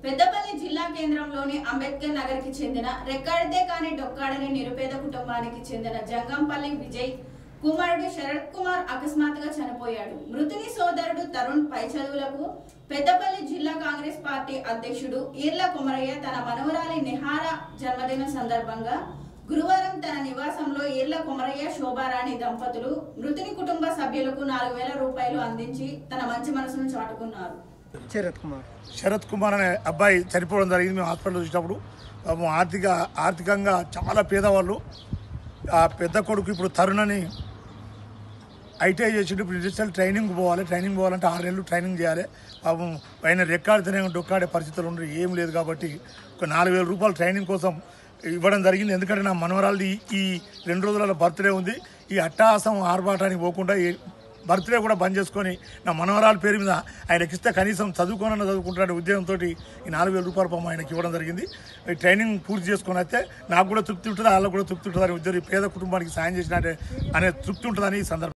పెద్దపల్లి జిల్లా కేంద్రంలోని అంబేద్కర్ నగర్ కి చెందిన రెక్కాడితే కాని డొక్కాడని నిరుపేద కుటుంబానికి చెందిన జంగంపల్లి విజయ్ కుమారుడు శరత్ కుమార్ అకస్మాత్తుగా చనిపోయాడు మృతుని సోదరుడు తరుణ్ పై చదువులకు పెద్దపల్లి జిల్లా కాంగ్రెస్ పార్టీ అధ్యక్షుడు ఈర్ల కుమరయ్య తన మనవరాలి నిహార జన్మదిన సందర్భంగా గురువారం తన నివాసంలో ఈర్ల కుమరయ్య శోభారాణి దంపతులు మృతుని కుటుంబ సభ్యులకు నాలుగు వేల రూపాయలు అందించి తన మంచి మనసును చాటుకున్నారు శరత్ కుమార్ శరత్ కుమార్ అనే అబ్బాయి చనిపోవడం జరిగింది మేము హాస్పిటల్ చూసినప్పుడు పాపం ఆర్థిక ఆర్థికంగా చాలా పేదవాళ్ళు ఆ పెద్ద కొడుకు ఇప్పుడు తరుణని ఐటీఐ చేసిండు ఇప్పుడు డిజిటల్ ట్రైనింగ్ పోవాలి ట్రైనింగ్ పోవాలంటే ఆరు నెలలు ట్రైనింగ్ చేయాలి పాపం పైన రెక్కాడితేనే డొక్కాడే పరిస్థితులు ఉండవు ఏం లేదు కాబట్టి ఒక నాలుగు వేల రూపాయలు ట్రైనింగ్ కోసం ఇవ్వడం జరిగింది ఎందుకంటే నా మనవరాలది ఈ- ఈ రెండు రోజుల బర్త్డే ఉంది ఈ అట్టహాసం ఆర్భాటానికి పోకుండా ఈ బర్త్డే కూడా బంద్ చేసుకొని నా మనవరాల పేరు మీద ఆయనకి ఇస్తే కనీసం చదువుకోనన్న చదువుకుంటాడే ఉద్యోగంతో ఈ నాలుగు వేల రూపాయల పాపం ఆయనకి ఇవ్వడం జరిగింది ఈ ట్రైనింగ్ పూర్తి చేసుకొని అయితే నాకు కూడా తృప్తి ఉంటుంది వాళ్ళకు కూడా తృప్తి ఉంటుంది అనే ఉద్యోగి పేద కుటుంబానికి సాయం చేసినట్టే అనే తృప్తి ఉంటుందని ఈ సందర్భం